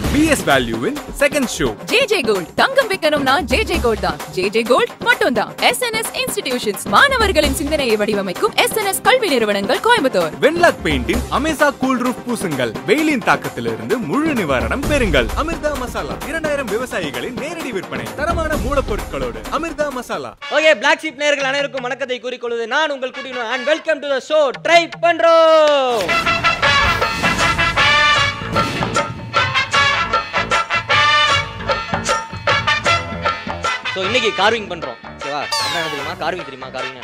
PS வேல்யூவின் second show JJ gold தங்கம் வைக்கணும்னா ஜேஜே கோல்ட் தான் ஜேஜே கோல்ட் மட்டும்தான் எஸ்என்எஸ் இன்ஸ்டிடியூஷன்ஸ் மாணவர்களின் சிந்தனையை வடிவமைக்கும் எஸ்என்எஸ் கல்வி நிறுவனங்கள் கோயம்புத்தூர் வென்லாக் பெயிண்டின் அமேசா கூல் ரூஃப் பூசுங்கள் வெயிலின் தாக்கத்திலிருந்து முழு நிவாரணம் பெறுங்கள் அமிர்தா மசாலா இரண்டாயிரம் விவசாயிகளின் நேரடி விற்பனை தரமான மூலப்பொருட்களோடு Amirtha masala okay black sheep நேயர்கள் அனைவருக்கும் வணக்கத்தை கூறிக்கொள்வது நான் உங்கள் குட்டினு and welcome to the show try பண்றோம் ஸோ இன்னைக்கு கார்விங் பண்றோம் ஓகேவா என்ன தெரியுமா கார்விங் தெரியுமா கார்விங்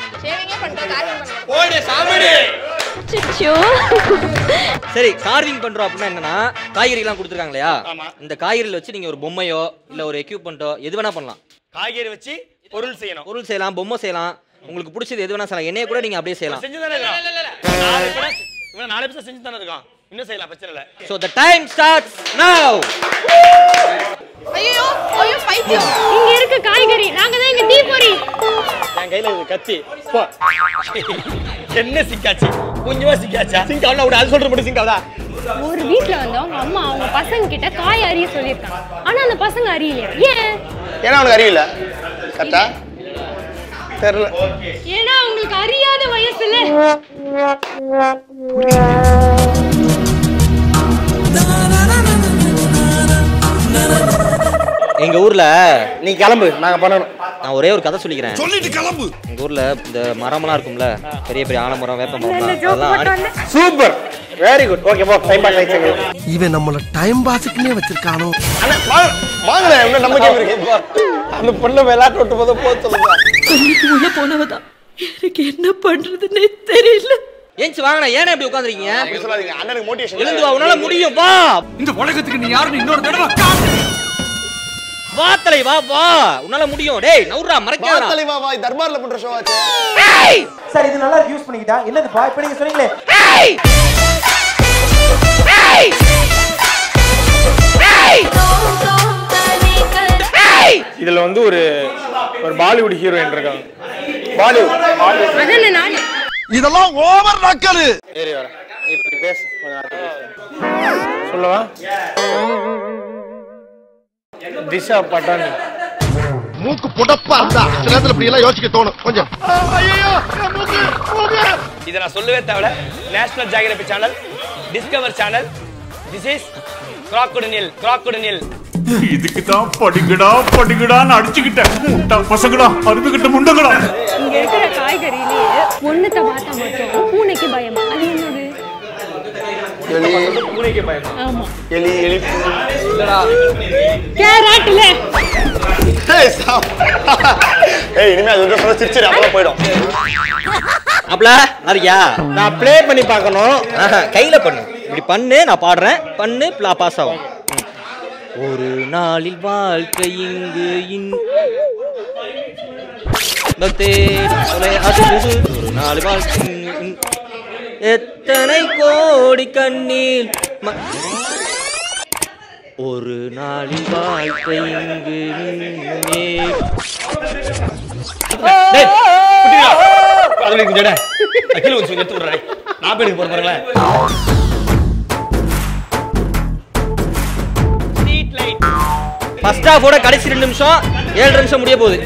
சரி கார்விங் பண்றோம் அப்படின்னா என்னன்னா காய்கறிலாம் கொடுத்துருக்காங்க இல்லையா இந்த காய்கறில வச்சு நீங்க ஒரு பொம்மையோ இல்ல ஒரு எக்யூப்மெண்ட்டோ எது வேணா பண்ணலாம் காய்கறி வச்சு பொருள் செய்யணும் பொருள் செய்யலாம் பொம்மை செய்யலாம் உங்களுக்கு பிடிச்சது எது வேணா செய்யலாம் என்னைய கூட நீங்க அப்படியே செய்யலாம் செஞ்சு தானே இருக்கான் நாலு பேர் இவன் நாலு பேர் செஞ்சு தானே இருக்கான் இன்னும் செய்யலாம் பிரச்சனை இல்லை so the time starts now ஐயோ ஐயோ பைத்தியம் இங்க இருக்கு காய்கறி நாங்க தான் இங்க தீப்பொறி என் கையில இருக்கு கத்தி போ என்ன சிக்காச்சு கொஞ்சமா சிக்காச்சா சிங்க் அவ்வளோ விட அது சொல்ற மட்டும் சிங்க் அவ்வளோ ஒரு வீட்ல வந்து அவங்க அம்மா அவங்க பசங்க கிட்ட காய் அறிய சொல்லியிருக்காங்க ஆனா அந்த பசங்க அறியலையா ஏன் ஏன்னா அவனுக்கு அறிவில்ல கரெக்டா தெரியல ஏன்னா அவங்களுக்கு அறியாத வயசுல எங்க ஊர்ல நீ கிளம்பு நாங்க பண்ணணும் நான் ஒரே ஒரு கதை சொல்லிக்கிறேன் சொல்லிட்டு கிளம்பு எங்க ஊர்ல இந்த மரம்லாம் இருக்கும்ல பெரிய பெரிய ஆலமரம் வேப்ப மரம் அதெல்லாம் அடி- சூப்பர் வெரி குட் ஓகே போ டைம் பாஸ் ஆயிடுச்சு இவன் நம்மள டைம் பாஸுக்குன்னே வச்சிருக்கானோ அண்ணா வாங்க இன்னும் நம்ம கேம் இருக்கு போ. அந்த பொண்ணை விளையாட்டு விட்டு போது போக சொல்லுங்க உள்ள போனவதான் எனக்கு என்ன பண்றதுன்னே தெரியல ஏஞ்சி வாங்கண்ணா ஏன்னா இப்படி உட்காந்துருக்கீங்க அப்படி சொல்லாதீங்க அண்ணனுக்கு மோட்டிவேஷன் எழுந்து வா உன்னால முடியும் வா இந்த உலகத்துக்கு நீ யாருன்னு இன்னொரு தடவை வா தலை வா வா உன்னால முடியும் டேய் நவுறா மறைக்காதடா தலைவா வா தர்பார்ல பண்ற ஷோ ஆச்சு சார் இது நல்லா யூஸ் பண்ணிக்கிட்டா என்னதுப்பா இப்ப நீங்க சொன்னீங்களே இதுல வந்து ஒரு ஒரு பாலிவுட் ஹீரோயின் இருக்காங்க பாலிவுட் அதானே நானு இதெல்லாம் ஓவர் நக்கலு ஏறி வர இப்படி பேசு கொஞ்ச நேரத்துக்கு பேசு. சொல்லவா திஷா பட்டானி மூக்கு புடப்பா இருந்தா சில நேரத்துல இப்படி எல்லாம் யோசிக்க தோணும் கொஞ்சம் இதை நான் சொல்லவே தேவையில்ல national geography channel discover channel this is கிராக்குடனில் கிராக்குடனில் இதுக்கு தான் படிக்கடா படிக்கடான்னு அடிச்சுக்கிட்டேன் முட்டா பசங்கடா அருமைக்கிட்ட முண்டங்கடா இங்க இருக்கிற காய்கறியிலேயே ஒண்ணுத்த பார்த்தா மட்டும் பூனைக்கு பயமா அது என்னது எலி பூனைக்கு பயம் ஆமா எலி எலி கேரட்ல ஏய், stop. ஏய் இனிமே அது வந்து சொல்ல சிரிச்சிரு அப்புறம் போயிடும் அப்பல நரியா நான் ப்ளே பண்ணி பார்க்கணும் ஆஹா, கையில பண்ணு இப்படி பண்ணு நான் பாடுறேன் பண்ணு பாஸ் ஆகும் ம். ஒரு நாளில் வாழ்க்கை இங்கு இன் பக்தே, தொலை அது இது. ஒரு நாள் வாழ்க்கை இங்கு இன். எத்தனை கோடி கண்ணீர் ம- ஒரு நாளில் வாழ்க்கை இங்கு நின்னே. டேய் குட்டிகளா அதுல இருக்கு ஜட கீழே வச்சு எடுத்து விடுறேன் நான் போய் போற பாருங்களேன் ஸ்ட்ரீட் லைட் ஃபர்ஸ்ட் ஹாஃபோட கடைசி ரெண்டு நிமிஷம் ஏழு நிமிஷம் முடிய போகுது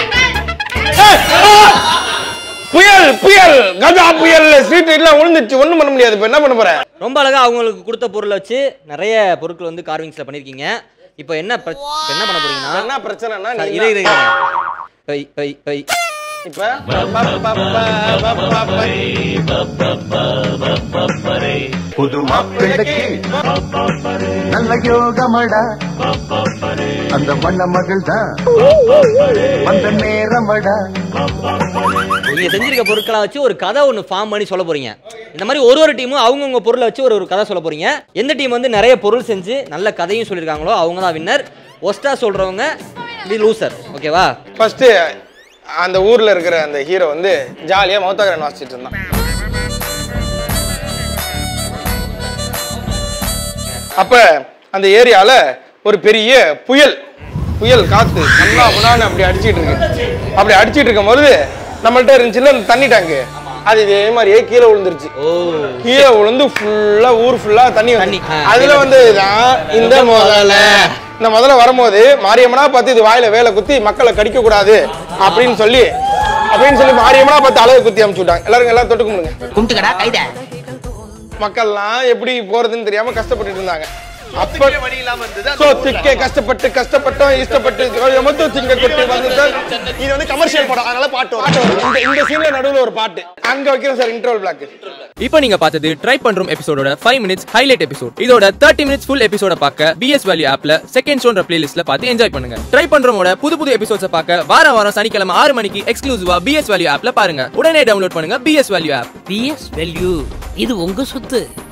புயல் புயல் கஜா புயல் ஸ்ட்ரீட் எல்லாம் விழுந்துச்சு ஒண்ணும் பண்ண முடியாது இப்ப என்ன பண்ண போற ரொம்ப அழகா அவங்களுக்கு கொடுத்த பொருளை வச்சு நிறைய பொருட்கள் வந்து கார்விங்ஸ்ல பண்ணிருக்கீங்க இப்போ என்ன பிரச்ச- இப்ப என்ன பண்ண போறீங்கன்னா என்ன பிரச்சனைனா சார், நீ இரு இரு இரு. பை பை பை இப்ப ப- ப- ப- ப- ப- ப- புது மாப்பிள்ளைக்கு நல்ல யோகமடா அந்த வண்ண மகள் தான் வந்த நேரமடா நீங்க செஞ்சிருக்க பொருட்களை வச்சு ஒரு கதை ஒன்று ஃபார்ம் பண்ணி சொல்ல போறீங்க இந்த மாதிரி ஒரு ஒரு டீமும் அவங்கவுங்க பொருளை வச்சு ஒரு ஒரு கதை சொல்ல போறீங்க எந்த டீம் வந்து நிறைய பொருள் செஞ்சு நல்ல கதையும் சொல்லியிருக்காங்களோ அவங்க தான் வின்னர் ஒஸ்டா சொல்றவங்க லூசர் ஓகேவா ஃபர்ஸ்ட் அந்த ஊர்ல இருக்கிற அந்த ஹீரோ வந்து ஜாலியா மௌத்தாகரன் வாசிச்சிட்டு இருந்தான் அப்ப அந்த ஏரியால ஒரு பெரிய புயல் புயல் காத்து நல்லா முன்னாடி அப்படி அடிச்சிட்டு இருக்கு அப்படி அடிச்சிட்டு இருக்கும் பொழுது நம்மள்ட்ட இருந்துச்சுல்ல அந்த தண்ணி டேங்கு அது இதே மாதிரியே கீழே விழுந்துருச்சு ஓ கீழே விழுந்து ஃபுல்லா ஊர் ஃபுல்லா தண்ணி தண்ணி, வந்து ஆ, அதுல வந்து தான் இந்த முதல்ல இந்த முதல்ல வரும்போது மாரியம்மனா பார்த்து இது வாயில வேலை குத்தி மக்களை கடிக்க கூடாது அப்படின்னு சொல்லி அப்படின்னு சொல்லி மாரியம்மனா பார்த்து அழகு குத்தி அமுச்சு விட்டாங்க எல்லாரும் எல்லாம் தொட்டு கும்பிடுங்க கும்பிட்டுக்கடா கைத மக்கள்லாம் எப்படி போறதுன்னு தெரியாம கஷ்டப்பட்டுட்டு இருந்தாங்க அப்ப சோத்துக்கே கஷ்டப்பட்டு கஷ்டப்பட்டோம் இஷ்டப்பட்டு மொத்தம் திங்க கொட்டி வந்து சார் இது வந்து கமர்ஷியல் படம் அதனால பாட்டு வரும் இந்த இந்த சீன்ல நடுவுல ஒரு பாட்டு அங்க வைக்கிறோம் சார் இன்டர்வல் பிளாக் இப்போ நீங்க பார்த்தது ட்ரை பண்றோம் எபிசோடோட ஃபைவ் மினிட்ஸ் ஹைலைட் எபிசோட் இதோட தேர்ட்டி மினிட்ஸ் ஃபுல் எபிசோட பார்க்க பிஎஸ் வேல்யூ ஆப்ல செகண்ட் ஷோன்ற பிளேலிஸ்ட்ல பார்த்து என்ஜாய் பண்ணுங்க ட்ரை பண்றோமோட புது புது எபிசோட்ஸ் பார்க்க வாரம் வாரம் சனிக்கிழமை ஆறு மணிக்கு எக்ஸ்க்ளூசிவா பிஎஸ் வேல்யூ ஆப்ல பாருங்க உடனே டவுன்லோட் பண்ணுங்க BS value app BS value இது உங்க சொத்து